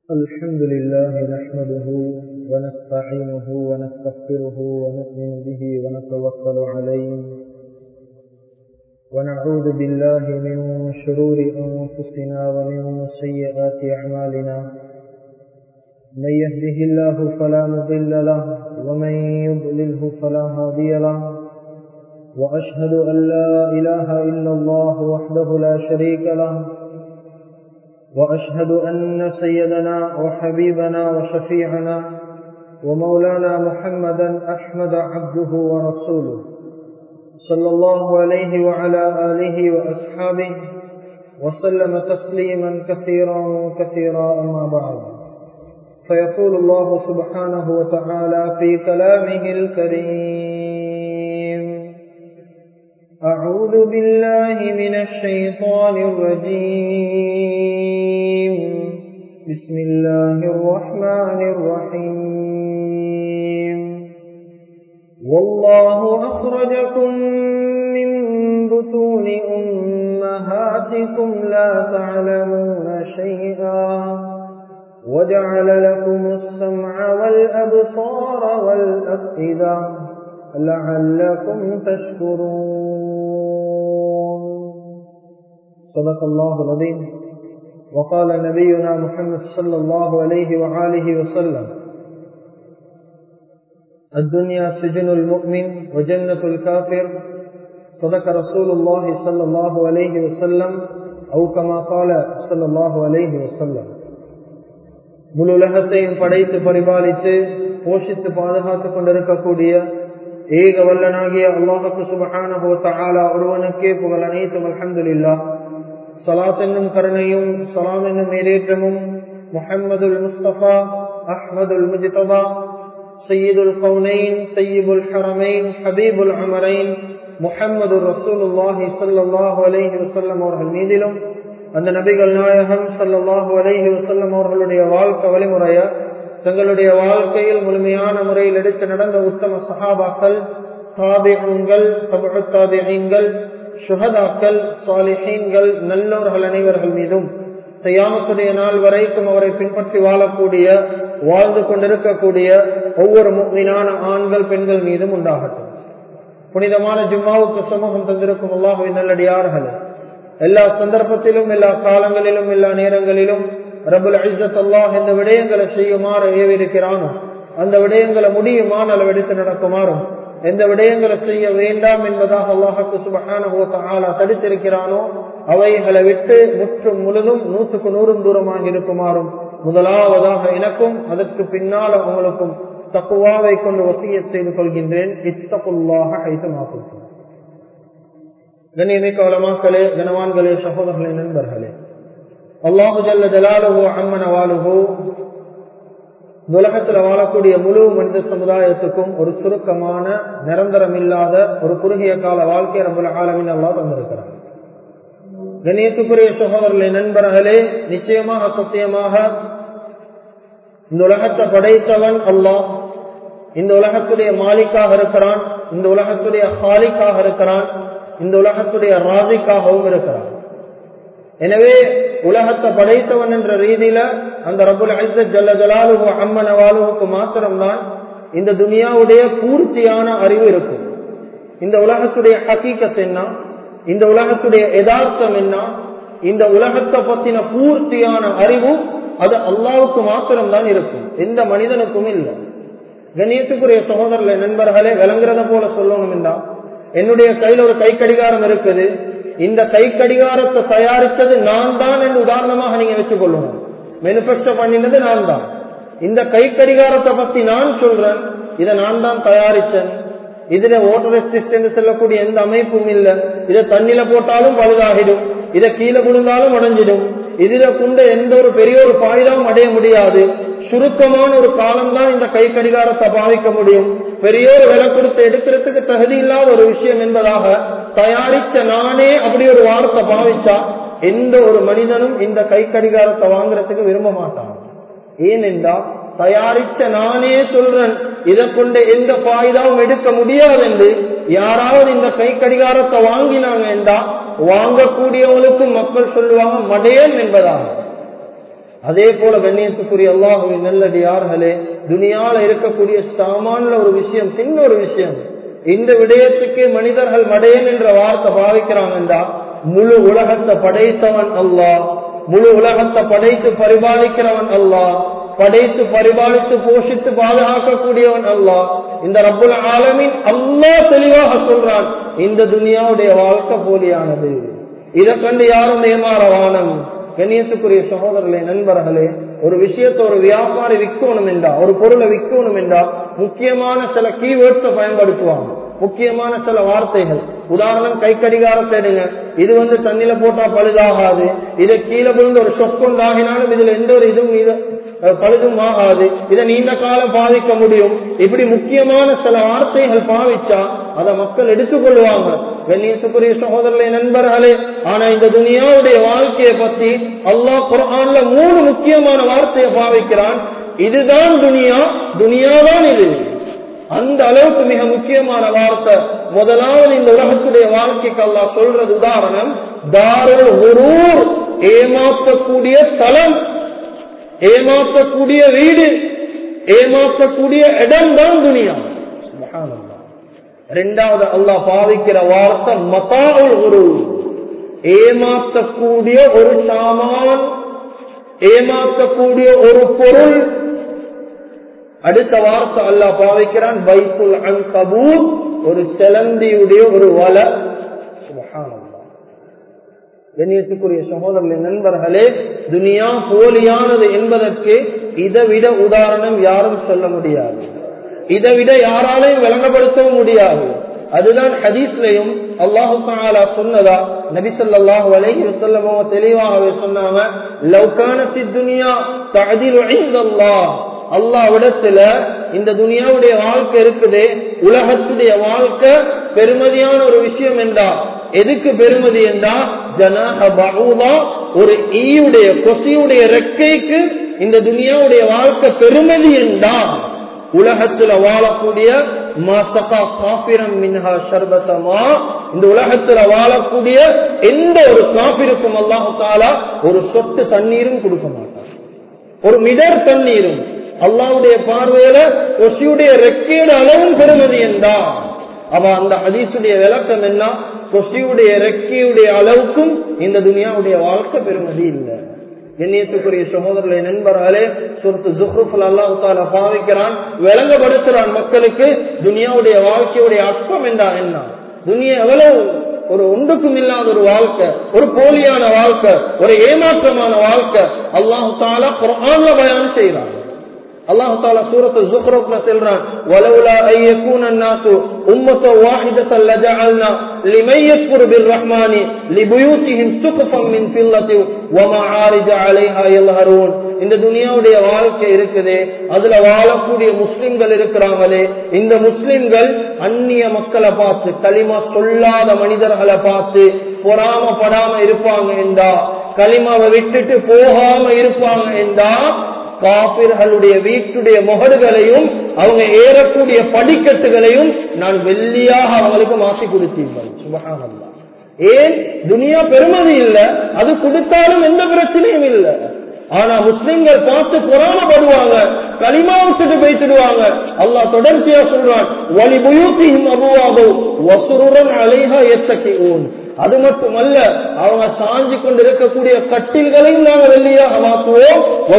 الحمد لله نحمده ونستعينه ونستغفره ونؤمن به ونتوكل عليه ونعوذ بالله من شرور أنفسنا ومن سيئات أعمالنا من يهده الله فلا مضل له ومن يضلله فلا هادي له وأشهد أن لا إله إلا الله وحده لا شريك له وأشهد أن سيدنا وحبيبنا وشفيعنا ومولانا محمدا أحمد عبده ورسوله صلى الله عليه وعلى آله وأصحابه وسلم تسليما كثيرا كثيرا أما بعد فيقول الله سبحانه وتعالى في كلامه الكريم أعوذ بالله من الشيطان الرجيم بسم الله الرحمن الرحيم والله أخرجكم من بطون أمهاتكم لا تعلمون شيئا وجعل لكم السمع والأبصار والأفئدة لعلكم تشكرون صدق الله العظيم وقال نبينا محمد صلى الله عليه وآله وسلم الدنيا سجن المؤمن وجنة الكافر صدق رسول الله صلى الله عليه وسلم أو كما قال صلى الله عليه وسلم முழு உலகத்தையும் படைத்து பரிபாலித்து போஷித்து பாதுகாத்துக் கொண்டிருக்கக்கூடிய ஏக வல்லனாகிய அல்லாஹுக்கு சுபஹானஹு தஆலா ஒருவனுக்கே புகழ் அனைத்தும் அல்ஹம்துலில்லாஹ் ஸலாத் என்னும் கருணையும் ஸலாம் என்னும் மேலேற்றமும் முஹம்மதுல் முஸ்தபா அஹ்மதுல் முஜ்தபா சையீதுல் கௌனைன் சையீபுல் ஹரமைன் ஹபீபுல் அமரைன் முஹம்மது ரசூலுல்லாஹி ஸல்லல்லாஹு அலைஹி வஸல்லம் அவர்கள் மீதிலும் அந்த நபிகள் நாயகம் ஸல்லல்லாஹு அலைஹி வஸல்லம் அவர்களுடைய வாழ்க்கை வழிமுறைய தங்களுடைய வாழ்க்கையில் முழுமையான முறையில் எடுத்து நடந்த உத்தம சஹாபாக்கள் தாபிகள் தாபிகள் சுகதாக்கள் சாலிஹீன்கள் நல்லோர்கள் அனைவர்கள் மீதும் செய்யாமத்துடைய நாள் வரைக்கும் அவரை பின்பற்றி வாழக்கூடிய வாழ்ந்து கொண்டிருக்கக்கூடிய ஒவ்வொரு மீனான ஆண்கள் பெண்கள் மீதும் உண்டாகட்டும் புனிதமான ஜும்மாவுக்கு சமூகம் தந்திருக்கும் அல்லாஹுவின் நல்லடியார்கள் எல்லா சந்தர்ப்பத்திலும் எல்லா காலங்களிலும் எல்லா நேரங்களிலும் ரபுல் ஐசத் அல்லாஹ் இந்த விடயங்களை செய்யுமாறு ஏவிருக்கிறானோ அந்த விடயங்களை முடியுமான அளவெடுத்து நடக்குமாறும் எந்த விடயங்களை செய்ய வேண்டாம் என்பதாக அல்லாஹுக்கு சுபகான தடுத்திருக்கிறானோ அவைகளை விட்டு முற்றும் முழுதும் நூற்றுக்கு நூறும் தூரமாக இருக்குமாறும் முதலாவதாக எனக்கும் அதற்கு பின்னால் உங்களுக்கும் தக்குவாவை கொண்டு வசிய செய்து கொள்கின்றேன் இத்தகுல்லாக ஐத்தமாக்கும் கண்ணியமிக்க வளமாக்களே கனவான்களே சகோதரர்களே நண்பர்களே அல்லாஹு ஜல்ல ஜலாலுஹோ அம்மன வாலுஹோ உலகத்தில் வாழக்கூடிய முழு மனித சமுதாயத்துக்கும் ஒரு சுருக்கமான நிரந்தரம் இல்லாத ஒரு குறுகிய கால வாழ்க்கை ரபுல் ஆலமின் அல்லா தந்திருக்கிறார் கண்ணியத்துக்குரிய சகோதரர்களே நண்பர்களே நிச்சயமாக சத்தியமாக இந்த உலகத்தை படைத்தவன் அல்லாஹ் இந்த உலகத்துடைய மாலிக்காக இருக்கிறான் இந்த உலகத்துடைய ஹாலிக்காக இருக்கிறான் இந்த உலகத்துடைய ராஜிக்காகவும் இருக்கிறான் எனவே உலகத்தை படைத்தவன் என்ற ரீதியில அந்த ரபுல் ஐசத் ஜல்ல ஜலாலுஹு அம்மன் வாலுவுக்கு மாத்திரம்தான் இந்த துனியாவுடைய பூர்த்தியான அறிவு இருக்கும் இந்த உலகத்துடைய ஹக்கீக்கத் என்ன இந்த உலகத்துடைய யதார்த்தம் என்ன இந்த உலகத்தை பத்தின பூர்த்தியான அறிவு அது அல்லாவுக்கு மாத்திரம்தான் இருக்கும் எந்த மனிதனுக்கும் இல்லை கண்ணியத்துக்குரிய சகோதரர்களை நண்பர்களே விளங்குறத போல சொல்லணும் என்றா என்னுடைய கையில் ஒரு கை கடிகாரம் இருக்குது இந்த கை கடிகாரத்தை தயாரித்தது நான் தான் என்று உதாரணமாக நீங்க வச்சுக் கொள்ளணும் மேனுபெக்சர் பண்ணினது நான் தான் இந்த கை கடிகாரத்தை பத்தி நான் சொல்றேன் இதை நான் தான் தயாரிச்சேன் இதுல ஓட்டர் ரெசிஸ்டன்ட் செல்லக்கூடிய எந்த அமைப்பும் இல்ல இதை தண்ணில போட்டாலும் பழுதாகிடும் இதை கீழே விழுந்தாலும் உடஞ்சிடும் இதுல கொண்ட எந்த ஒரு பெரிய ஒரு பாயுதாவும் அடைய முடியாது சுருக்கமான ஒரு காலம் தான் இந்த கை கடிகாரத்தை பாவிக்க முடியும் பெரிய ஒரு விலை கொடுத்து எடுக்கிறதுக்கு தகுதி இல்லாத ஒரு விஷயம் என்பதாக தயாரித்த நானே அப்படி ஒரு வாரத்தை பாவிச்சா எந்த ஒரு மனிதனும் இந்த கை கடிகாரத்தை வாங்குறதுக்கு விரும்ப மாட்டான் ஏனென்றால் தயாரித்த நானே சொல்றேன் இதை கொண்டு எந்த பாயுதாவும் எடுக்க முடியாது என்று யாராவது இந்த கை கடிகாரத்தை வாங்கினாங்க என்றா வாங்கக்கூடியவனுக்கு மக்கள் சொல்லுவாங்க மடையன் என்பதாக அதே போல கண்ணியத்துக்குரிய அல்லாஹுவின் நல்லடியார்களே துனியால இருக்கக்கூடிய சாமான்ல ஒரு விஷயம் சின்ன ஒரு விஷயம் இந்த விடயத்துக்கு மனிதர்கள் மடையன் என்ற வார்த்தை பாவிக்கிறாங்கன்றா முழு உலகத்தை படைத்தவன் அல்லாஹ் முழு உலகத்தை படைத்து பரிபாலிக்கிறவன் அல்லாஹ் படைத்து பரிபாலித்து போஷித்து பாதுகாக்கக்கூடியவன் அல்லாஹ் இந்த ரப்புல் ஆலமின் அல்லாஹ் தெளிவாக சொல்றான் இந்த துனியாவுடைய வாழ்க்கை போலியானது இதை கண்டு யாரும் ஏமாறவானம் கண்ணியத்துக்குரிய சகோதரர்களே நண்பர்களே ஒரு விஷயத்தை ஒரு வியாபாரி விற்கணும் என்றா ஒரு பொருளை விற்கணும் என்றா முக்கியமான சில கீவேர்ட்ஸை பயன்படுத்துவாங்க முக்கியமான சில வார்த்தைகள் உதாரணம் கை கடிகாரத்தை எடுங்க இது வந்து தண்ணில போட்டா பழுதாகாது இதை கீழே விழுந்து ஒரு சொக்கொண்டாகினாலும் இதுல எந்த ஒரு இதுவும் இது பழுதும் ஆகாது இதை நீண்ட காலம் பாதிக்க முடியும் இப்படி முக்கியமான சில வார்த்தைகள் பாவிச்சா அதை மக்கள் எடுத்துக்கொள்வாங்க கண்ணியத்துக்குரிய சகோதரர்களே நண்பர்களே ஆனா இந்த துனியாவுடைய வாழ்க்கையை பத்தி அல்லாஹ் குரான்ல மூணு முக்கியமான வார்த்தையை பாவிக்கிறான் இதுதான் துனியா துனியாதான் இது அந்த அளவுக்கு மிக முக்கியமான வார்த்தை முதலாவது இந்த உலகத்துடைய வாழ்க்கைக்கு அல்லா சொல்றது உதாரணம் தாருல் குரூர் ஏமாற்றக்கூடிய தலம் ஏமாற்றக்கூடிய வீடு ஏமாற்றக்கூடிய இடம் தான் துனியா இரண்டாவது அல்லாஹ் பாவிக்கிற வார்த்தை மதாவுல் குரு ஏமாற்றக்கூடிய ஒரு சாமான் ஏமாற்றக்கூடிய ஒரு பொருள் அடுத்த வார்த்தை அல்லா பாவிக்கிறான் பைத்துல் அன்கபூர் ஒரு செலந்தியுடைய ஒரு வல கண்ணியத்துக்குரிய சகோதரர்களே நண்பர்களே துனியா போலியானது என்பதற்கு இதை விட உதாரணம் யாரும் சொல்ல முடியாது இதை விட யாராலையும் விளங்கப்படுத்தவும் முடியாது அதுதான் ஹதீஸ்லையும் அல்லாஹு தாலா சொன்னதா நபி சொல்லாஹு அலைஹி வஸல்லமோ தெளிவாகவே சொன்னாங்க லவ்கானத்தி துனியா தஅதிலு இன்தல்லாஹ் அல்லாவிடத்துல இந்த துனியாவுடைய வாழ்க்கை இருக்குதே உலகத்துடைய வாழ்க்கை பெருமதியான ஒரு விஷயம் என்றா எதுக்கு பெருமதி என்றா ஜனாஹ பவுதா ஒரு ஈயுடைய கொசியுடைய ரெக்கைக்கு இந்த துனியாவுடைய வாழ்க்கை பெருமதி என்றா உலகத்துல வாழக்கூடிய மாசகா காபிரம் மின்ஹா ஷர்பத்தமா இந்த உலகத்துல வாழக்கூடிய எந்த ஒரு காபிருக்கும் அல்லாஹு தாலா ஒரு சொட்டு தண்ணீரும் கொடுக்க மாட்டார் ஒரு மிடர் தண்ணீரும் அல்லாவுடைய பார்வையில கொசியுடைய ரெக்கையோட அளவும் பெருமதி என்றா அவ அந்த ஹதீசுடைய விளக்கம் என்ன கொசியுடைய ரெக்கையுடைய அளவுக்கும் இந்த துனியாவுடைய வாழ்க்கை பெருமதி இல்லை கண்ணியத்துக்குரிய சகோதரர்களை நண்பர்களே சுருத்து ஜுஹ்ருஃபுல் அல்லாஹு தாலா பாவிக்கிறான் விளங்கப்படுத்துறான் மக்களுக்கு துனியாவுடைய வாழ்க்கையுடைய அற்பம் என்றா என்ன துனியா எவ்வளவு ஒரு ஒன்றுக்கும் இல்லாத ஒரு வாழ்க்கை ஒரு போலியான வாழ்க்கை ஒரு ஏமாற்றமான வாழ்க்கை அல்லாஹு தாலா குரான்ல பயான் செய்யறான் அல்லாஹு தாலா சூரத்து ஜுஹ்ரூப்ல சொல்றான் வலவுலா ஐ யகூன الناس امه واحده لجعلنا لمن يكفر بالرحمن لبيوتهم سقفا من فضه ومعارج عليها يظهرون இந்த துனியாவுடைய வாழ்க்கை இருக்குதே அதுல வாழக்கூடிய முஸ்லிம்கள் இருக்கிறாங்களே இந்த முஸ்லிம்கள் அந்நிய மக்களை பார்த்து களிமா சொல்லாத மனிதர்களை பார்த்து பொறாமப்படாம இருப்பாங்க என்றா களிமாவை விட்டுட்டு போகாம இருப்பாங்க என்றா காபிர்களுடைய வீட்டுடைய முகடுகளையும் அவங்க ஏறக்கூடிய படிக்கட்டுகளையும் நான் வெள்ளியாக அவங்களுக்கு மாசி கொடுத்தீர்கள் சுபகானந்தா ஏன் துனியா பெருமதி இல்ல அது கொடுத்தாலும் எந்த பிரச்சனையும் இல்ல ஆனா முஸ்லிம்கள் பார்த்து புறாமப்படுவாங்க களிமா விட்டுட்டு போய்த்துடுவாங்க அல்லாஹ் தொடர்ச்சியா சொல்றான் வலி புயூத்தியும் அபுவாபோ வசுருடன் அலைஹா எத்தக்கி ஓன் அது மட்டுமல்ல அவங்க சாஞ்சி கொண்டு இருக்கக்கூடிய கட்டில்களையும் நாங்க வெள்ளியாக மாற்றுவோம்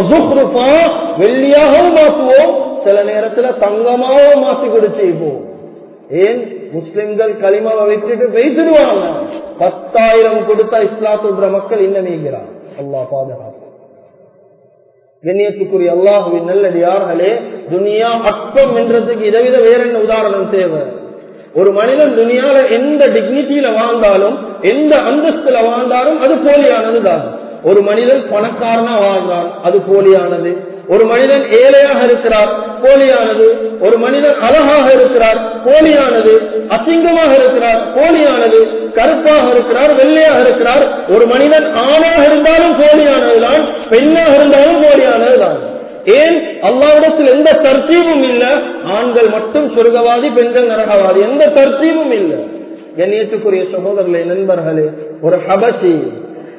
வெள்ளியாகவும் மாற்றுவோம் சில நேரத்துல தங்கமாகவும் மாற்றி கொடுத்திருப்போம் ஏன் முஸ்லிம்கள் களிமாவை வச்சுட்டு பேசிடுவாங்க பத்தாயிரம் கொடுத்தா இஸ்லாத்துன்ற மக்கள் இன்னும் நீங்கிறார் அல்லா பாதுகாப்பு கண்ணியத்துக்குரிய அல்லாஹுவின் நல்லடியார்களே துனியா அற்பம் என்றதுக்கு இதை விட வேற என்ன உதாரணம் தேவை ஒரு மனிதன் துணியால எந்த டிக்னிட்டியில வாழ்ந்தாலும் எந்த அந்தஸ்துல வாழ்ந்தாலும் அது போலியானது தான் ஒரு மனிதன் பணக்காரனா வாழ்றான் அது போலியானது ஒரு மனிதன் ஏழையாக இருக்கிறார் போலியானது ஒரு மனிதன் அழகாக இருக்கிறார் போலியானது அசிங்கமாக இருக்கிறார் போலியானது கருப்பாக இருக்கிறார் வெள்ளையாக இருக்கிறார் ஒரு மனிதன் ஆணாக இருந்தாலும் போலியானதுதான் பெண்ணாக இருந்தாலும் போலியானதுதான் ஏன் அல்லாவிடத்தில் எந்த தர்த்தீபும் இல்ல ஆண்கள் மட்டும் சொர்க்கவாதி பெண்கள் நரகவாதி எந்த தர்த்தீபும் இல்ல கண்ணியத்துக்குரிய சகோதரர்களே நண்பர்களே ஒரு ஹபசி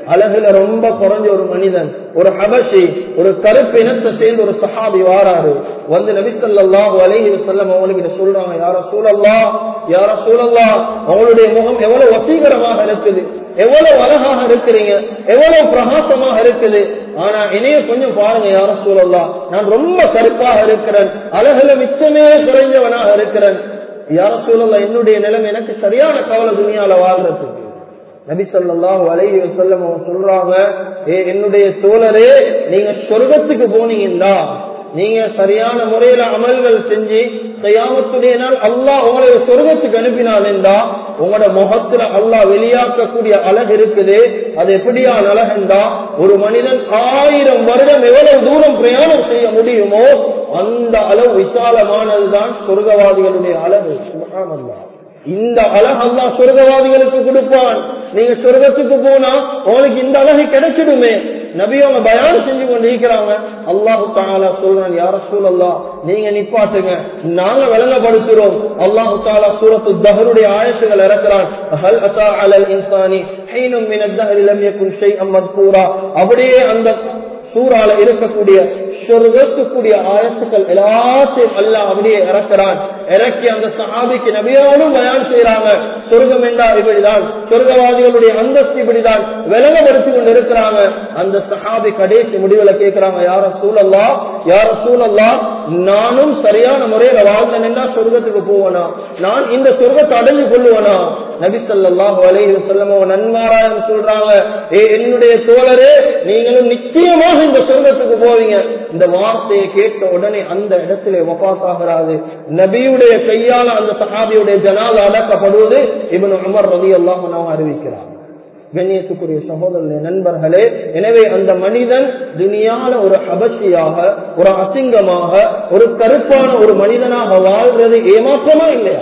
அழகுல ரொம்ப குறைஞ்ச ஒரு மனிதன் ஒரு ஹபஷி ஒரு கருப்பு இனத்தை சேர்ந்து ஒரு சஹாபி வாராரு வந்து நபிசல்லாஹு அலைஹி வஸல்லம் அவங்களுக்கு சொல்றாங்க யார சூழல்லா யார சூழல்லா அவங்களுடைய முகம் எவ்வளவு வசீகரமாக இருக்குது எவ்வளவு அழகாக இருக்கிறீங்க எவ்வளவு பிரகாசமாக இருக்குது ஆனா இணைய கொஞ்சம் பாருங்க யார சூழல்லா நான் ரொம்ப கருப்பாக இருக்கிறேன் அழகுல மிச்சமே குறைஞ்சவனாக இருக்கிறேன் யார சூழல்லா என்னுடைய நிலைமை எனக்கு சரியான கவலை துணியால வாழ்றதுக்கு நபி சொல்லாஹு அலைஹி வஸல்லம் அவங்க சொல்றாங்க ஏ என்னுடைய தோழரே நீங்க சொர்க்கத்துக்கு போனீங்கன்னா நீங்க சரியான முறையில அமல்கள் செஞ்சு செய்யாமத்துடைய நாள் அல்லாஹ் உங்களை சொர்க்கத்துக்கு அனுப்பினான் என்றா உங்களோட முகத்துல அல்லாஹ் வெளியாக்கக்கூடிய அழகு இருக்குது அது எப்படியான அழகுண்டா ஒரு மனிதன் ஆயிரம் வருடம் எவ்வளவு தூரம் பிரயாணம் செய்ய முடியுமோ அந்த அளவு விசாலமானதுதான் சொர்க்கவாதிகளுடைய அழகு சுபஹானல்லாஹ் இந்த அழகு அல்லா சொர்க்கவாதிகளுக்கு கொடுப்பான் நீங்க சொர்க்கத்துக்கு போனா உங்களுக்கு இந்த அழகு கிடைச்சிடுமே நபி அவங்க பயான் செஞ்சு கொண்டு இருக்கிறாங்க அல்லாஹு தாலா சொல்றான் யார சூழல்லா நீங்க நிப்பாட்டுங்க நாங்க விளங்கப்படுத்துறோம் அல்லாஹு தாலா சூரத்து தஹருடைய ஆயத்துகள் இறக்குறான் ஹல் அத்தா அலல் இன்சானி ஹைனும் மின தஹரி லம் யகுன் ஷைஅம் மذ்கூரா அப்படியே அந்த சூறால இருக்கக்கூடிய சொர்க்கத்துக்குரிய ஆயத்துக்கள் எல்லாத்தையும் அல்ல அப்படியே இறக்கிறான் இறக்கி அந்த சஹாபிக்கு நபியாரும் பயான் செய்யறாங்க சொர்க்கம் என்றா இப்படிதான் சொர்க்கவாதிகளுடைய அந்தஸ்து இப்படிதான் விலகப்படுத்தி கொண்டு இருக்கிறாங்க அந்த சஹாபி கடைசி முடிவுல கேட்கிறாங்க யார சூழல்லா யார சூழல்லா நானும் சரியான முறையில வாழ்ந்தேன்னா சொர்க்கத்துக்கு போவனா நான் இந்த சொர்க்கத்தை அடைஞ்சு கொள்ளுவனா நபி சொல்லாஹு அலைஹி வஸல்லம் நன்மாராயம் சொல்றாங்க ஏ என்னுடைய தோழரே நீங்களும் நிச்சயமாக இந்த சொர்க்கத்துக்கு போவீங்க இந்த வார்த்தையை கேட்ட உடனே அந்த இடத்திலே வபாசாகிறாது நபியுடைய கையால அந்த சஹாபியுடைய ஜனால் அடக்கப்படுவது இவனு அமர் ரவி அல்லாஹ் அறிவிக்கிறார் கண்ணியத்துக்குரிய சகோதரர்களே நண்பர்களே எனவே அந்த மனிதன் துனியால ஒரு அபர்ச்சியாக ஒரு அசிங்கமாக ஒரு கருப்பான ஒரு மனிதனாக வாழ்றது ஏமாற்றமா இல்லையா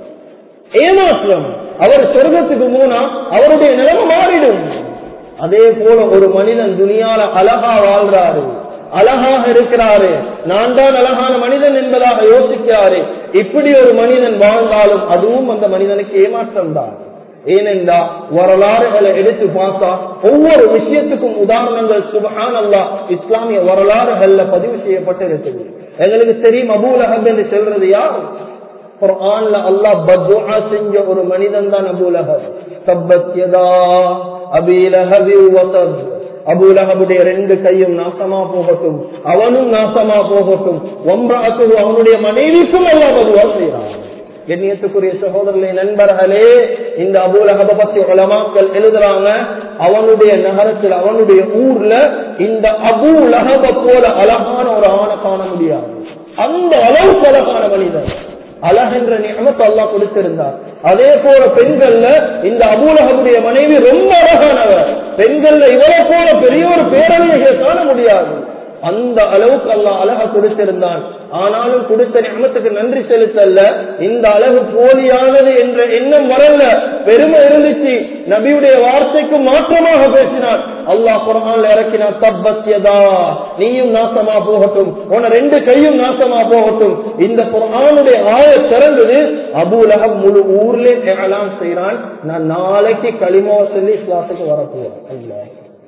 ஏமாற்றம் அவர் சொர்க்கத்துக்கு மூணா அவருடைய நிலைமை மாறிடும் அதே போல ஒரு மனிதன் துனியால அழகா வாழ்றாரு அழகாக இருக்கிறாரு நான் தான் அழகான மனிதன் என்பதாக யோசிக்கிறாரு இப்படி ஒரு மனிதன் வாழ்ந்தாலும் அதுவும் அந்த மனிதனுக்கு ஏமாற்றம் தான் ஏனென்றா வரலாறுகளை எடுத்து பார்த்தா ஒவ்வொரு விஷயத்துக்கும் உதாரணங்கள் சுபஹான் அல்லா இஸ்லாமிய வரலாறுகள்ல பதிவு செய்யப்பட்டிருக்குது எங்களுக்கு தெரியும் அபூல் அஹப் என்று சொல்றது யார் குர்ஆன்ல அல்லாஹ் பத்வா செஞ்ச ஒரு மனிதன் தான் அபூல் அஹப் தப்பத் யதா அபீ லஹபி வதப் அபூலகபுடைய ரெண்டு கையும் நாசமா போகட்டும் அவனும் நாசமா போகட்டும் ஒன்றாக்கு அவனுடைய மனைவிக்கும் அல்லா பதுவா செய்யறான் கண்ணியத்துக்குரிய சகோதரர்களே நண்பர்களே இந்த அபூலகப பத்தி உலமாக்கள் எழுதுறாங்க அவனுடைய நகரத்தில் அவனுடைய ஊர்ல இந்த அபூலகப போல அழகான ஒரு ஆணை காண முடியாது அந்த அளவுக்கு அழகான மனிதன் அழகென்ற நியமத்தை அல்லா கொடுத்திருந்தார் அதே போல பெண்கள்ல இந்த அபூலகமுடைய மனைவி ரொம்ப அழகானவர் பெண்கள்ல இவரை போல பெரிய ஒரு பேரணியை காண முடியாது அந்த அளவுக்கு அல்லா அழக கொடுத்திருந்தான் ஆனாலும் கொடுத்த நியமத்துக்கு நன்றி செலுத்தல்ல இந்த அழகு போலியானது என்ற எண்ணம் வரல பெருமை இருந்துச்சு நபியுடைய வார்த்தைக்கு மாற்றமாக பேசினான் அல்லாஹ் குரான்ல இறக்கினார் தப்பத்தியதா நீயும் நாசமா போகட்டும் உன ரெண்டு கையும் நாசமா போகட்டும் இந்த குரானுடைய ஆய திறந்தது அபூலகம் முழு ஊர்ல ஏலாம் செய்யறான் நான் நாளைக்கு களிமாவை சொல்லி இஸ்லாத்துக்கு வரப்போறேன் அல்ல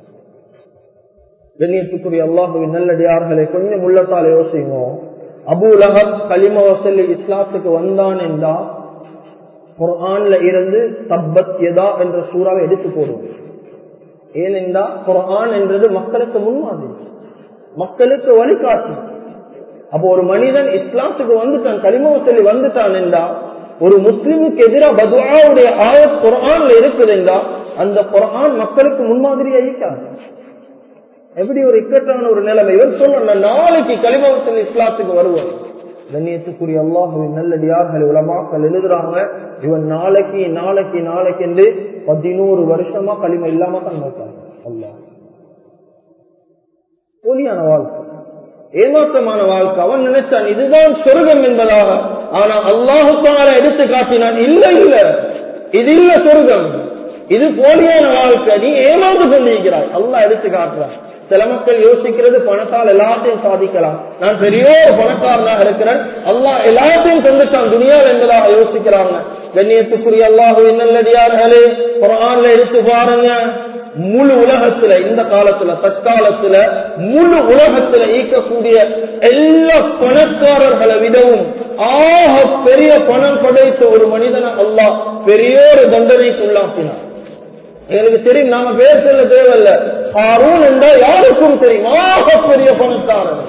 கண்ணியத்துக்குரிய அல்லாஹுவின் நல்லடியார்களை கொஞ்சம் உள்ளத்தால் யோசிங்க அபூலகம் களிம வசல்லி இஸ்லாத்துக்கு வந்தான் என்றா குரான்ல இருந்து தப்பத் எதா என்ற சூறாவை எடுத்து போடுவோம் ஏனென்றா குரான் என்றது மக்களுக்கு முன்மாதிரி மக்களுக்கு வழிகாட்டு அப்போ ஒரு மனிதன் இஸ்லாத்துக்கு வந்துட்டான் களிம வசல்லி வந்துட்டான் என்றா ஒரு முஸ்லிமுக்கு எதிராக பதுவாவுடைய ஆயத் குரான்ல இருக்குது என்றா அந்த குரான் மக்களுக்கு முன்மாதிரி அழிக்காது எப்படி ஒரு இக்கட்டான ஒரு நிலைமை இவர் சொல்ல நாளைக்கு கலிமாவசல் இஸ்லாத்துக்கு வருவார் கண்ணியத்துக்குரிய அல்லாஹுவின் நல்லடியார்கள் உலமாக்கள் எழுதுறாங்க இவன் நாளைக்கு நாளைக்கு நாளைக்கு என்று பதினோரு வருஷமா களிம இல்லாம தான் நோக்காங்க அல்லாஹ் போலியான வாழ்க்கை ஏமாற்றமான வாழ்க்கை அவன் நினைச்சான் இதுதான் சொர்க்கம் என்பதாக ஆனா அல்லாஹுக்கான எடுத்து காட்டினான் இல்ல இல்ல இது இல்ல சொர்க்கம் இது போலியான வாழ்க்கை நீ ஏமாந்து கொண்டிருக்கிறாய் அல்லாஹ் எடுத்து காட்டுறான் சில மக்கள் யோசிக்கிறது பணத்தால் எல்லாத்தையும் சாதிக்கலாம் நான் பெரிய ஒரு பணக்காரனாக இருக்கிறேன் அல்லாஹ் எல்லாத்தையும் தந்துட்டான் துணியால் என்பதாக யோசிக்கிறாங்க கண்ணியத்துக்குரிய அல்லாஹு நல்லடியார்களே குரான்ல எடுத்து பாருங்க முழு உலகத்துல இந்த காலத்துல தற்காலத்துல முழு உலகத்துல ஈக்கக்கூடிய எல்லா பணக்காரர்களை விடவும் ஆக பெரிய பணம் படைத்த ஒரு மனிதனை அல்லாஹ் பெரிய ஒரு தண்டனைக்கு உள்ளாக்கினார் எங்களுக்கு தெரியும் நாம பேர் சொல்ல தேவையில்ல ஹாரூன் என்றால் யாருக்கும் தெரியும் ஆக பெரிய பணக்காரன்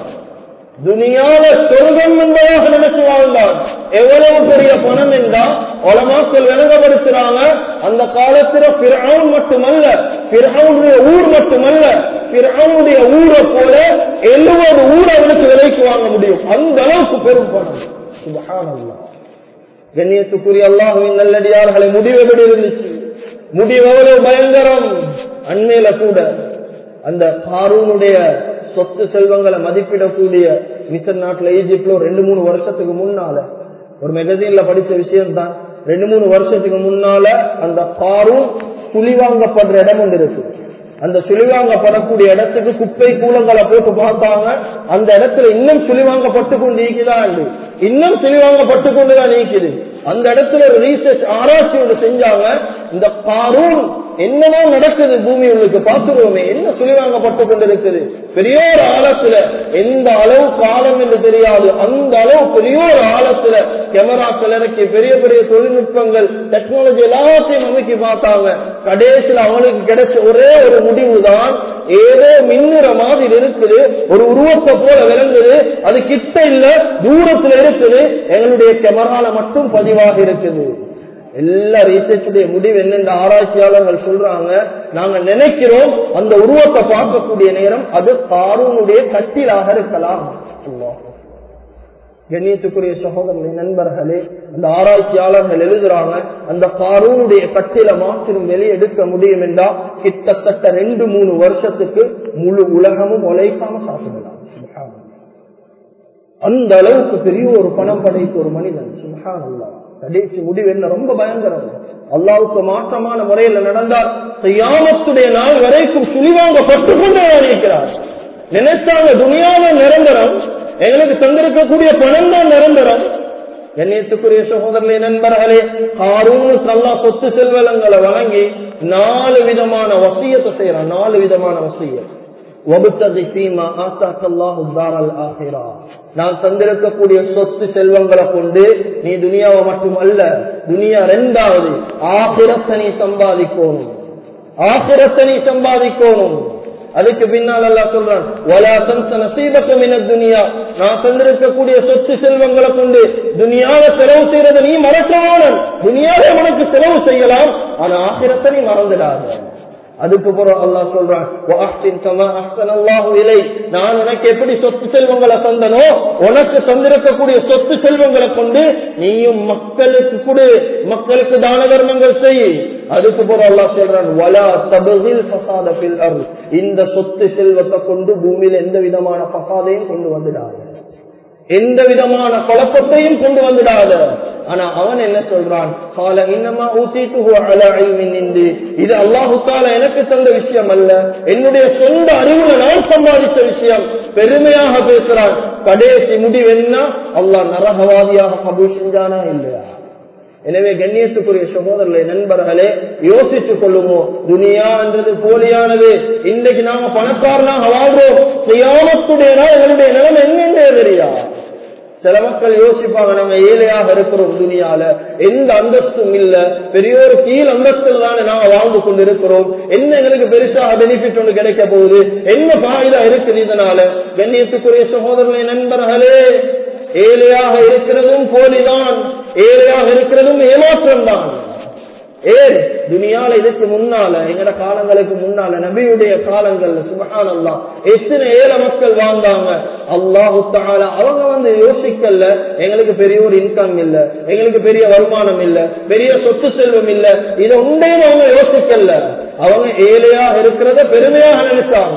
துனியால சொர்க்கம் என்பதாக நினைச்சு வாழ்ந்தான் எவ்வளவு பெரிய பணம் என்றா உலமாக்கள் விளங்கப்படுத்துறாங்க அந்த காலத்துல பிறவுன் மட்டுமல்ல பிறவுடைய ஊர் மட்டுமல்ல பிறவுடைய ஊரை போல எழுபது ஊரை அவனுக்கு விலைக்கு வாங்க முடியும் அந்த அளவுக்கு பெரும் பணம் சுபஹானல்லாஹ். கண்ணியத்துக்குரிய அல்லாஹுவின் நல்லடியார்களை முடிவு எப்படி இருந்துச்சு முடிவு எவ்வளவு பயங்கரம் அண்மையில கூட அந்த காரூனுடைய சொத்து செல்வங்களை மதிப்பிடக்கூடிய மிசர் நாட்டுல ஈஜிப்ட்ல ஒரு ரெண்டு மூணு வருஷத்துக்கு முன்னால ஒரு மெகசீன்ல படிச்ச விஷயம் தான் ரெண்டு மூணு வருஷத்துக்கு முன்னால அந்த காரூன் சுழி வாங்கப்படுற இடம் ஒன்று இருக்கு அந்த சுழிவாங்கப்படக்கூடிய இடத்துக்கு குப்பை கூலங்களை போட்டு பார்த்தாங்க அந்த இடத்துல இன்னும் சுழிவாங்கப்பட்டு கொண்டு நீக்குதான் இன்னும் சுழிவாங்கப்பட்டு கொண்டுதான் நீக்குது அந்த இடத்துல ஒரு ரீசர்ச் ஆராய்ச்சி ஒன்று செஞ்சாங்க இந்த காரூன் என்னமா நடக்குது பூமி உங்களுக்கு பார்த்துருவோமே என்ன சுழிவாங்கப்பட்டு கொண்டு இருக்குது பெரிய ஒரு ஆழத்துல எந்த அளவு காலம் என்று தெரியாது அந்த அளவு பெரிய ஒரு ஆழத்துல கேமராக்கள் இறக்கி பெரிய பெரிய தொழில்நுட்பங்கள் டெக்னாலஜி எல்லாத்தையும் அமைக்கி பார்த்தாங்க கடைசியில் அவங்களுக்கு கிடைச்ச ஒரே ஒரு முடிவுதான் ஏதோ மின்னுற மாதிரி இருக்குது ஒரு உருவத்தை போல விளங்குது அது கிட்ட இல்ல தூரத்துல இருக்குது எங்களுடைய கேமரால மட்டும் பதிவாக இருக்குது எல்லா ரீசர்ச்சுடைய முடிவு என்ன ஆராய்ச்சியாளர்கள் சொல்றாங்க நாங்க நினைக்கிறோம் அந்த உருவத்தை பார்க்கக்கூடிய நேரம் அது காரூனுடைய கட்டிலாக இருக்கலாம் அல்லாஹ். கண்ணியத்துக்குரிய சகோதரர்களே நண்பர்களே அந்த ஆராய்ச்சியாளர்கள் எழுதுறாங்க அந்த காரூனுடைய கட்டில மாத்திரம் வெளியெடுக்க முடியும் என்றா கிட்டத்தட்ட ரெண்டு மூணு வருஷத்துக்கு முழு உலகமும் உழைக்காம சாப்பிடலாம் சுப்ஹானல்லாஹ். அந்த அளவுக்கு பெரிய ஒரு பணம் படைத்த ஒரு மனிதன் சுஹான் அல்லா கடைசி முடிவு என்ன ரொம்ப பயங்கரம் அல்லாவுக்கு மாற்றமான முறையில் நடந்தால் செய்யாமத்துடைய நாள் வரைக்கும் சுழிவாங்கப்பட்டு கொண்டே இருக்கிறார் நினைச்சாங்க துணியாவ நிரந்தரம் எங்களுக்கு தந்திருக்கக்கூடிய பணம் தான் நிரந்தரம் கண்ணியத்துக்குரிய சகோதரர்களே நண்பர்களே காரூனுக்கு அல்லா சொத்து செல்வலங்களை வழங்கி நாலு விதமான வசியத்தை செய்யறான் நாலு விதமான வசியம் وَابْتَغِ فِيمَا آتَاكَ اللَّهُ الدَّارَ الْآخِرَةَ நான் தந்திருக்கக்கூடிய சொத்து செல்வங்களை கொண்டு நீ துனியாவை மட்டும் அல்ல துனியா ரெண்டாவது ஆகிரத்தை நீ சம்பாதிக்கணும் ஆகிரத்தை நீ சம்பாதிக்கணும் அதுக்கு பின்னால் அல்லா சொல்றான் வலா தன்ச நசீபக்க மின துனியா நான் தந்திருக்கக்கூடிய சொத்து செல்வங்களை கொண்டு துனியாவை செலவு செய்யறதை நீ மறக்கணும் துனியாவை உனக்கு செலவு செய்யலாம் ஆனா ஆகிரத்தை நீ மறந்துடாத அதுக்கு பிறகு அல்லாஹ் சொல்றான் "வஅஹ்சின் கமா அஹ்ஸனல்லாஹு இலை." நான் உனக்கு எப்படி சொத்து செல்வங்களை தந்தனோ உனக்கு தந்திருக்கக்கூடிய சொத்து செல்வங்களை கொண்டு நீயும் மக்களுக்கு கொடு மக்களுக்கு தான தர்மங்கள் செய் அதுக்கு பிறகு அல்லாஹ் சொல்றான் வலா தபகில் ஃபசாத ஃபில் அர்த் இந்த சொத்து செல்வத்தை கொண்டு பூமியில எந்த விதமான பசாதையும் கொண்டு வந்துடாது எந்த விதமான குழப்பத்தையும் கொண்டு வந்துடாத ஆனா அவன் என்ன சொல்றான் கால இன்னமா ஊத்திட்டு அல அல்மின் இன்று இது அல்லாஹு தால எனக்கு தந்த விஷயம் அல்ல என்னுடைய சொந்த அறிவுல நான் சம்பாதித்த விஷயம் பெருமையாக பேசுறான் கடைசி முடிவு என்ன அல்லாஹ் நரகவாதியாக கபூல் செஞ்சானா இல்லையா எனவே கண்ணியத்துக்குரிய சகோதரர்களே நண்பர்களே யோசித்துக் கொள்ளுமோ துனியா என்றது போலியானது இன்றைக்கு நாம பணக்காரனாக வாழ்றோம் செய்யாமத்துடைய நாள் எங்களுடைய நிலைமை என்னென்றே தெரியா சில மக்கள் யோசிப்பாங்க நாங்க ஏழையாக இருக்கிறோம் துணியால எந்த அந்தஸ்தும் இல்ல பெரிய ஒரு கீழ் அந்தஸ்தில் தானே நாங்க வாழ்ந்து கொண்டு இருக்கிறோம் என்ன எங்களுக்கு பெருசாக பெனிஃபிட் ஒன்று கிடைக்க போகுது என்ன பாயிதா இருக்குது இதனால கண்ணியத்துக்குரிய சகோதரர்களே நண்பர்களே ஏழையாக இருக்கிறதும் போலிதான் ஏழையாக இருக்கிறதும் ஏமாற்றம் தான் ஏன் துனியால இதுக்கு முன்னால எங்கட காலங்களுக்கு முன்னால நபியுடைய காலங்கள்ல சுபஹானல்லா எத்தனை ஏழை மக்கள் வாழ்ந்தாங்க அல்லாஹு தாலா அவங்க வந்து யோசிக்கல எங்களுக்கு பெரிய ஒரு இன்கம் இல்ல எங்களுக்கு பெரிய வருமானம் இல்ல பெரிய சொத்து செல்வம் இல்ல இதை உண்டையும் அவங்க யோசிக்கல அவங்க ஏழையாக இருக்கிறத பெருமையாக நினைச்சாங்க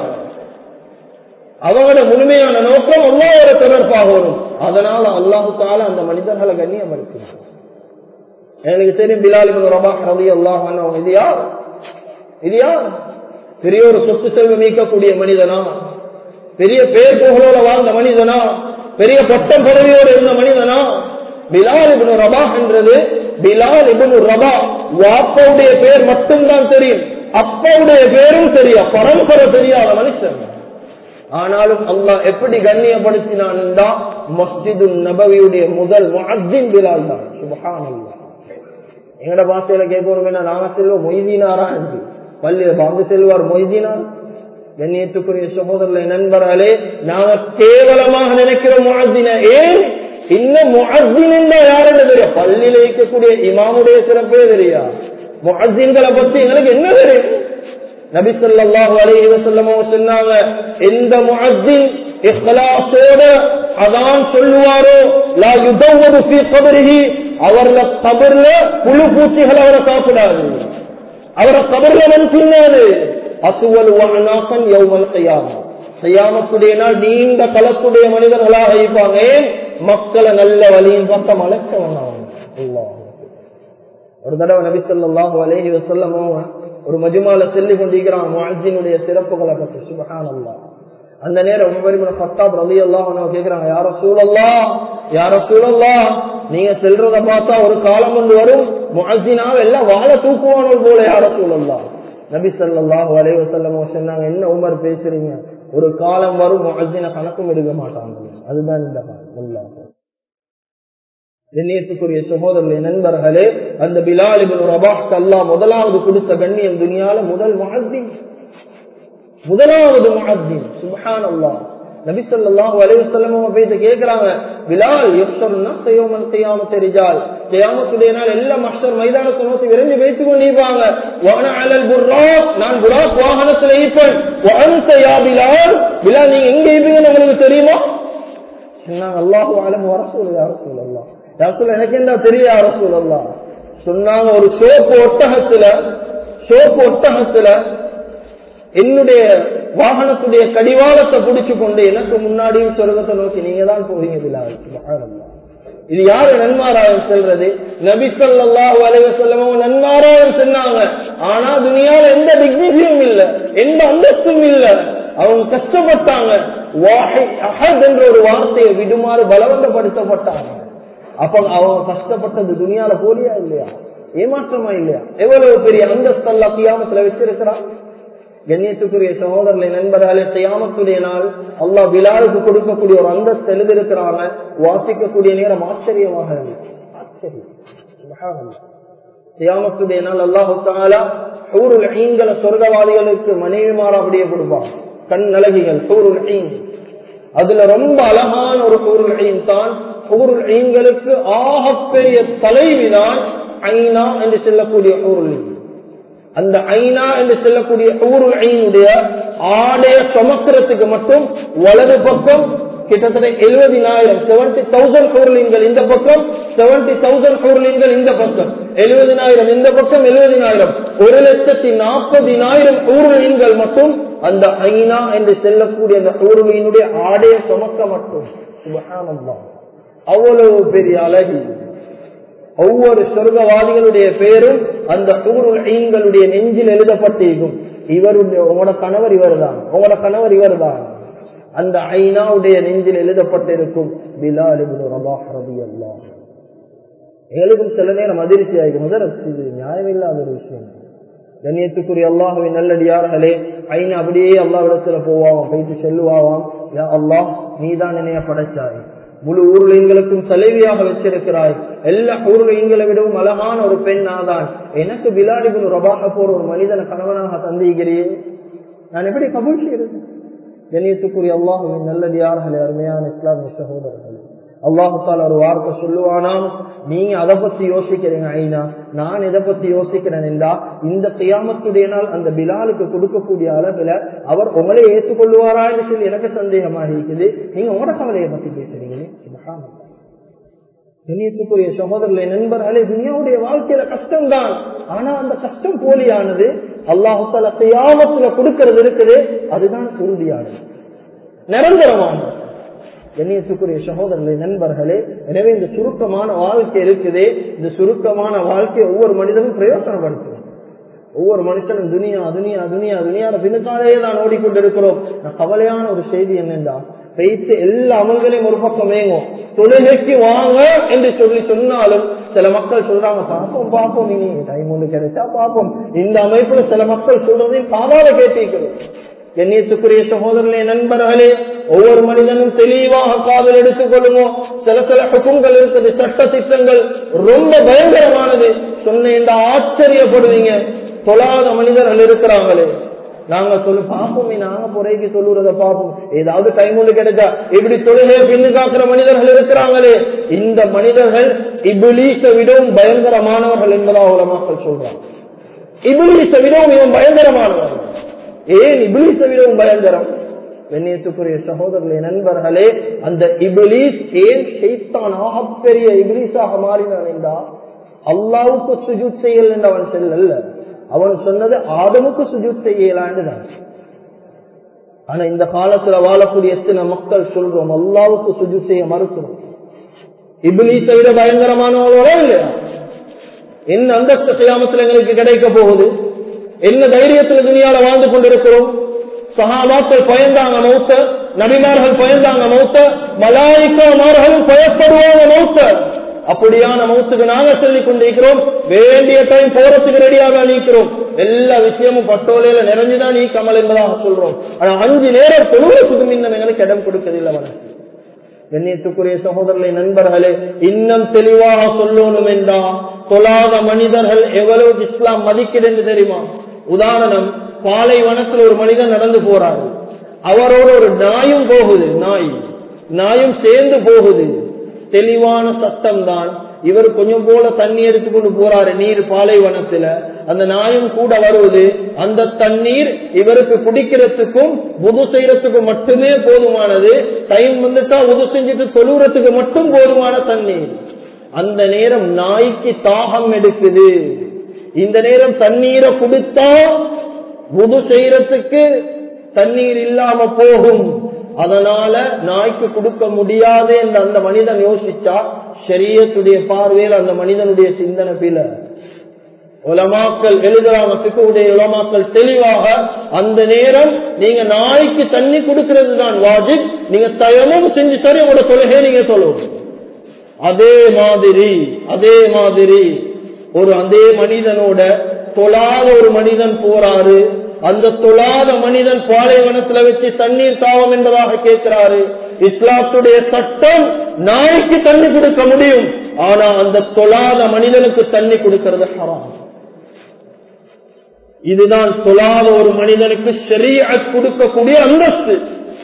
அவங்களோட முழுமையான நோக்கம் அல்லாவோட தொடர்பாக வரும் அதனால அல்லாஹு தால அந்த மனிதர்களை கண்ணியம் இருக்கிறார் எனக்கு தெரியும் பிலால் ரபா ரவி அல்லாஹ் அவங்க இது யார் இது யார் பெரிய ஒரு சொத்து செல்வம் நீக்கக்கூடிய மனிதனா பெரிய பேர் புகழோட வாழ்ந்த மனிதனா பெரிய பட்டம் பதவியோடு இருந்த மனிதனா பிலால் இபுன் ரபா என்றது பிலால் இபுன் ரபா வாப்பாவுடைய பேர் மட்டும்தான் தெரியும் அப்பாவுடைய பேரும் தெரியா பரம்பரை தெரியாத மனுஷன் ஆனாலும் அல்லாஹ் எப்படி கண்ணியப்படுத்தினான் மஸ்ஜிது நபவியுடைய முதல் முஅத்தின் பிலால் தான் சுபஹானல்லாஹ் எங்கட பாஷையில கேட்கணும்னா நாங்க செல்வோம் மொய்தீனாரா என்று பள்ளியில பாங்கு செல்வார் மொய்தீனார் கண்ணியத்துக்குரிய சகோதரர்களை நண்பர்களே நாங்க கேவலமாக நினைக்கிற முஅத்தின ஏன் இன்னும் முஅத்தின் யாருன்னு தெரியும் பள்ளியில இருக்கக்கூடிய இமாமுடைய சிறப்பே தெரியா முஅத்தின்களை பத்தி எங்களுக்கு என்ன தெரியும் நபி ஸல்லல்லாஹு அலைஹி வஸல்லம் சொன்னாங்க எந்த முஅத்தின் இஹ்லாஸோட அதான் சொல்லுவாரோ லா யுதவ்வது ஃபீ கபரிஹி அவர்ல கபர்ல புழு பூச்சிகள் அவரை சாப்பிடாது அவரை கபர்ல மண் தின்னாது அசுவல் வஅனாகன் யௌமல் கியாமா கியாமத்துடைய நாள் நீண்ட கலத்துடைய மனிதர்களாக இருப்பாங்க ஏன் மக்களை நல்ல வழியின் பக்கம் அழைச்சவங்க அல்லாஹ் ஒரு தடவை நபி ஸல்லல்லாஹு அலைஹி வஸல்லம் ஒரு மஜ்மால சொல்லி கொண்டிருக்கிறான் முஅஜ்ஜினுடைய சிறப்புகளை பற்றி சுபஹானல்லாஹ் அந்த நேரம் உமர் இப்னு கத்தாப் ரலியல்லாஹு அன்ஹு கேக்குறாங்க யார ரசூலல்லாஹ் யார ரசூலல்லாஹ் நீங்க செல்றத பார்த்தா ஒரு காலம் ஒன்று வரும் முஅஜ்ஜினாவ எல்லாம் வாழ தூக்குவானோ போல யார ரசூலல்லாஹ் நபி ஸல்லல்லாஹு அலைஹி வஸல்லம் சொன்னாங்க என்ன உமர் பேசுறீங்க ஒரு காலம் வரும் முஅஜ்ஜின கணக்கும் எடுக்க மாட்டாங்க அதுதான் இந்த காலம் அல்லாஹ் கண்ணியத்துக்குரிய சகோதரர்களே நண்பர்களே அந்த பிலாலிபின் ரபாஹ் அல்லா முதலாவது கொடுத்த கண்ணியம் துனியால முதல் முஹத்தின் முதலாவது முஹத்தின் சுபஹான் அல்லா நபி ஸல்லல்லாஹு அலைஹி வஸல்லம் பேச கேக்குறாங்க பிலால் யஃப்ஸருன்னா யௌமல் கியாமத் ரிஜால் கியாமத்துடைய நாள் எல்லா மஹ்ஷர் மைதானத்தை நோக்கி விரைந்து வைத்துக் கொண்டிருப்பாங்க வான அலல் புர்ராக் நான் புராக் வாகனத்தில் இருப்பேன் வஅன்த யா பிலால் பிலால் நீங்க எங்க இருப்பீங்கன்னு உங்களுக்கு தெரியுமா சொன்னாங்க அல்லாஹு அலம் வரசூல் யா ரசூலல்லாஹ் யாருக்குள்ள எனக்கு என்ன தெரிய அரசூலல்லா சொன்னாங்க ஒரு சோப்பு ஒட்டகத்துல சோப்பு ஒட்டகத்துல என்னுடைய வாகனத்துடைய கடிவாளத்தை பிடிச்சு கொண்டு எனக்கு முன்னாடியும் சொர்க்கத்தை நோக்கி நீங்க தான் போவீங்க பிலால் சுப்ஹானல்லாஹ். இது யாரு நன்மாராயம் செல்றது நபி ஸல்லல்லாஹு அலைஹி வஸல்லம் நன்மாராயம் சொன்னாங்க ஆனா துனியால எந்த டிக்னிட்டியும் இல்ல எந்த அந்தஸ்தும் இல்ல அவங்க கஷ்டப்பட்டாங்க வாஹித் அஹத் என்ற ஒரு வார்த்தையை விடுமாறு பலவந்தப்படுத்தப்பட்டாங்க அப்ப அவங்க கஷ்டப்பட்டது துணியால போலியா இல்லையா ஏமாற்றமா இல்லையா எவ்வளவு பெரிய அந்தஸ்தல்லா கியாமத்துல வச்சிருக்கிறான் கண்ணியத்துக்குரிய சகோதரர்களை நண்பர்களே கியாமத்துடைய நாள் அல்லாஹ் பிலாலுக்கு கொடுக்கக்கூடிய ஒரு அந்தஸ்து எழுதியிருக்கிறாங்க வாசிக்கக்கூடிய நேரம் ஆச்சரியமாக இருக்கு ஆச்சரியம் சுப்ஹானல்லாஹ். கியாமத்துடைய நாள் அல்லாஹு தாலா ஹூருல் ஐங்களை சொர்க்கவாதிகளுக்கு மனைவிமாரா அப்படியே கொடுப்பான் கண் அழகிகள் ஹூருல் ஐன் அதுல ரொம்ப அழகான ஒரு ஹூருல் ஐன் தான் ஹூருல் ஐன்களுக்கு ஆகப்பெரிய தலைவிதான் ஐனா என்று சொல்லக்கூடிய ஹூருல் ஐன் அந்த ஐனா என்று சொல்லக்கூடிய ஊருல் ஐனுடைய ஆடைய சுமக்கிறதுக்கு மட்டும் வலது பக்கம் கிட்டத்தட்ட எழுபதினாயிரம் செவன்டி தௌசண்ட் ஹூர்லின்கள் இந்த பக்கம் செவன்டி தௌசண்ட் ஹூர்லின்கள் இந்த பக்கம் எழுபதினாயிரம் இந்த பக்கம் எழுபதினாயிரம் ஒரு லட்சத்தி நாற்பதினாயிரம் ஊர்லீன்கள் மட்டும் அந்த ஐனா என்று செல்லக்கூடிய அந்த ஊர்லீனுடைய ஆடைய சுமக்க மட்டும் சுபஹானல்லாஹ். அவ்வளவு பெரிய அழகி ஒவ்வொரு சொர்க்கவாதிகளுடைய பேரும் அந்த ஊருள் ஐன்களுடைய நெஞ்சில் எழுதப்பட்டிருக்கும் இவருடைய உங்களோட கணவர் இவர்தான் உங்களோட கணவர் இவர்தான் அந்த ஐநாவுடைய நெஞ்சில் எழுதப்பட்டிருக்கும் பிலால் இப்னு ரபாஹ் ரலியல்லாஹு எங்களுக்கும் சில நேரம் அதிர்ச்சி ஆகிக்கும் முதல் இது நியாயமில்லாத ஒரு விஷயம் கண்ணியத்துக்குரிய அல்லாஹுவின் நல்லடியார்களே ஐநா அப்படியே அல்லாவிடத்துல போவாவாம் போயிட்டு செல்லுவாவாம் யா அல்லாஹ் நீதான் என்னைய படைச்சாய் முழு ஊர்லீன்களுக்கும் தலைவியாக வச்சிருக்கிறாய் எல்லா ஊர்லீன்களை விடவும் அழகான ஒரு பெண் ஆதான் எனக்கு பிலாடிபுல் ரபாக போற ஒரு மனிதனை கணவனாக தந்திக்கிறேன் நான் எப்படி கபூல் செய்யறது கண்ணியத்துக்குரிய அல்லாஹுவின் நல்லடியார்களே அருமையான இஸ்லாமிய சகோதரர்களே அல்லாஹால ஒரு வார்த்தை சொல்லுவானாம் நீங்க அதை பத்தி யோசிக்கிறீங்க ஐனா நான் இதை பத்தி யோசிக்கிறேன் என்றா இந்த கியாமத்துடைய நாள் அந்த பிலாலுக்கு கொடுக்கக்கூடிய அளவுல அவர் உங்களை ஏற்றுக்கொள்வாரான்னு சொல்லி எனக்கு சந்தேகமாக இருக்குது நீங்க உங்களோட கவலையை பத்தி பேசுறீங்களே சுப்ஹானல்லாஹ். கண்ணியத்துக்குரிய சகோதரர்களே நண்பர்களே துனியாவுடைய வாழ்க்கையில கஷ்டம் தான் ஆனா அந்த கஷ்டம் போலியானது அல்லாஹால கியாமத்துல கொடுக்கிறது இருக்குது அதுதான் உறுதியானது நிரந்தரமானது கண்ணியத்துக்குரிய சகோதரர்களே நண்பர்களே எனவே இந்த சுருக்கமான வாழ்க்கை இருக்குதே இந்த சுருக்கமான வாழ்க்கையை ஒவ்வொரு மனிதனும் பிரயோசனப்படுத்தும் ஒவ்வொரு மனுஷனும் துனியா துனியா துனியா துனியாட பின்னுக்காலே தான் ஓடிக்கொண்டிருக்கிறோம் நான் கவலையான ஒரு செய்தி என்னென்றா வைத்து எல்லா அமல்களையும் ஒரு பக்கம் வேங்கும் தொழுகைக்கு வாங்க என்று சொல்லி சொன்னாலும் சில மக்கள் சொல்றாங்க பாப்போம் பாப்போம் நீ டைம் ஒன்று கிடைச்சா பாப்போம் இந்த அமைப்புல சில மக்கள் சொல்றதையும் காதால கேட்டிருக்கிறோம் கண்ணியத்துக்குரிய சகோதரர்களே நண்பர்களே ஒவ்வொரு மனிதனும் தெளிவாக காதல் எடுத்துக் கொள்ளுமோ சில சில ஹுக்குங்கள் இருக்குது சட்ட திட்டங்கள் ரொம்ப பயங்கரமானது சொன்ன இந்த ஆச்சரியப்படுவீங்க தொழாத மனிதர்கள் இருக்கிறாங்களே நாங்க சொல்லு பாப்போமே நாங்க புறைக்கு சொல்லுறத பாப்போம் ஏதாவது டைம் ஒன்று கிடைச்சா இப்படி தொழுகை பின்னு காக்கிற மனிதர்கள் இருக்கிறாங்களே இந்த மனிதர்கள் இபிலீச விடவும் பயங்கரமானவர்கள் என்பதாக உலமாக்கள் சொல்றாங்க இபிலீச விடவும் இவன் பயங்கரமானவர்கள் ஏன் இபிலீச விடவும் பயங்கரம் வெண்ணியத்துக்குரிய சகோதரர்களே நண்பர்களே அந்த இபிலீஸ் ஏன் ஷெய்தான் ஆகப்பெரிய இபிலீஸாக மாறினான் என்றா அல்லாவுக்கு சுஜூத் செய்யல் என்று அவன் செல்லல்ல அவன் சொன்னது ஆதமுக்கு சுஜூத் செய்யலான்னு தான் ஆனா இந்த காலத்துல வாழக்கூடிய எத்தனை மக்கள் சொல்றோம் அல்லாவுக்கு சுஜூத் செய்ய மறுக்கிறோம் இபிலீஸை விட பயங்கரமானவர்களோ இல்லையா என்ன அந்தஸ்து செய்யாமத்தில் எங்களுக்கு கிடைக்க போகுது என்ன தைரியத்துல துணியால வாழ்ந்து கொண்டிருக்கிறோம் சகாபாக்கள் பயந்தாங்க மௌத்த நபிமார்கள் பயந்தாங்க மௌத்த மலாய்க்காமார்களும் பயப்படுவாங்க மௌத்த அப்படியான மௌத்துக்கு நாங்க சொல்லிக் கொண்டிருக்கிறோம் வேண்டிய டைம் போறதுக்கு ரெடியாக நீக்கிறோம் எல்லா விஷயமும் பட்டோலையில நிறைஞ்சுதான் நீக்காமல் என்பதாக சொல்றோம் ஆனா அஞ்சு நேரம் தொழுவத்துக்கு முன்னம் எங்களுக்கு இடம் கொடுக்கதில்லை மனசு கண்ணியத்துக்குரிய சகோதரர்களை நண்பர்களே இன்னும் தெளிவாக சொல்லணும் என்றா தொழாத மனிதர்கள் எவ்வளவு இஸ்லாம் மதிக்கிறது தெரியுமா உதாரணம் பாலைவனத்தில் ஒரு மனிதன் நடந்து போறாரு அவரோட ஒரு நாயும் போகுது நாய் நாயும் சேர்ந்து போகுது தெளிவான சத்தம் தான் இவர் கொஞ்சம் போல தண்ணி எடுத்துக்கொண்டு போறாரு நீர் பாலைவனத்துல அந்த நாயும் கூட வருவது அந்த தண்ணீர் இவருக்கு குடிக்கிறதுக்கும் புது செய்யறதுக்கும் மட்டுமே போதுமானது டைம் வந்துட்டா உது செஞ்சுட்டு தொழுறதுக்கு மட்டும் போதுமான தண்ணீர் அந்த நேரம் நாய்க்கு தாகம் எடுக்குது இந்த நேரம் தண்ணீரை குடித்தா புது செய்யறதுக்கு தண்ணீர் இல்லாம போகும் அதனால நாய்க்கு கொடுக்க முடியாது என்று அந்த மனிதன் யோசிச்சா ஷரியத்துடைய பார்வையில் அந்த மனிதனுடைய சிந்தனை பில உலமாக்கள் எழுதுறாங்க சிக்குடைய உலமாக்கள் தெளிவாக அந்த நேரம் நீங்க நாய்க்கு தண்ணி கொடுக்கிறது தான் வாஜிப் நீங்க தயமும் செஞ்சு சரி உங்களோட தொழுகை நீங்க சொல்லுவோம் அதே மாதிரி அதே மாதிரி ஒரு அதே மனிதனோட தொழாத ஒரு மனிதன் போறாரு அந்த தொழாத மனிதன் பாலைவனத்துல வச்சு தண்ணீர் தாவம் என்பதாக கேட்கிறாரு இஸ்லாத்துடைய சட்டம் நாய்க்கு தண்ணி கொடுக்க முடியும் ஆனா அந்த தொழாத மனிதனுக்கு தண்ணி கொடுக்கிறது ஹராம் இதுதான் தொழாத ஒரு மனிதனுக்கு சரிய கொடுக்கக்கூடிய அந்தஸ்து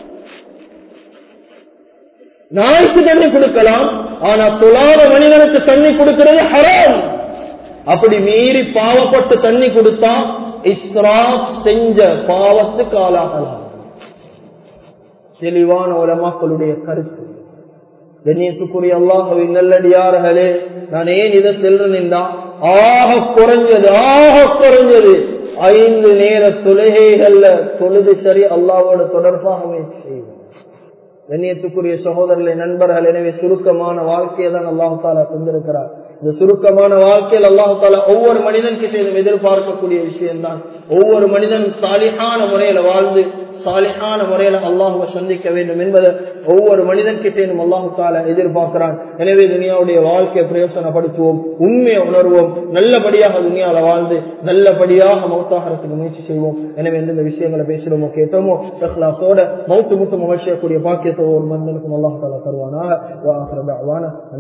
நாய்க்கு தண்ணி கொடுக்கலாம் ஆனா தொழாத மனிதனுக்கு தண்ணி கொடுக்கிறது ஹராம் அப்படி மீறி பாவப்பட்டு தண்ணி கொடுத்தா இஸ்ராப் செஞ்ச பாவத்துக்கு ஆளாகலாம் தெளிவான உலமாக்களுடைய கருத்து கண்ணியத்துக்குரிய அல்லாஹவின் நல்லடியார்களே நான் ஏன் இதை செல்றேன்னா ஆக குறைஞ்சது ஆக குறைஞ்சது ஐந்து நேர தொழுகைகள்ல தொழுது சரி அல்லாவோட தொடர்பாக முயற்சி செய்வோம் கண்ணியத்துக்குரிய சகோதரர்களை நண்பர்கள் எனவே சுருக்கமான வாழ்க்கையை தான் அல்லாஹு தாலா தந்திருக்கிறார் இந்த சுருக்கமான வாழ்க்கையில் அல்லாஹு தாலா ஒவ்வொரு மனிதன் கிட்ட எதிர்பார்க்கக்கூடிய விஷயம்தான் ஒவ்வொரு மனிதனும் சாலிஹான முறையில வாழ்ந்து சாலிஹான முறையில அல்லாஹுவை சந்திக்க வேண்டும் என்பதை ஒவ்வொரு மனிதன் கிட்டேனும் அல்லாஹு தாலா எதிர்பார்க்கிறான் எனவே துனியாவுடைய வாழ்க்கையை பிரயோசனப்படுத்துவோம் உண்மையை உணர்வோம் நல்லபடியாக துனியால வாழ்ந்து நல்லபடியாக மௌத்தாகிறதுக்கு முயற்சி செய்வோம் எனவே எந்தெந்த விஷயங்களை பேசுறோமோ கேட்டோமோ தஹ்லாசோட மௌத்து முட்டு மகிழ்ச்சியக்கூடிய பாக்கியத்தை ஒரு மனிதனுக்கும் அல்லாஹு தாலா தருவானாக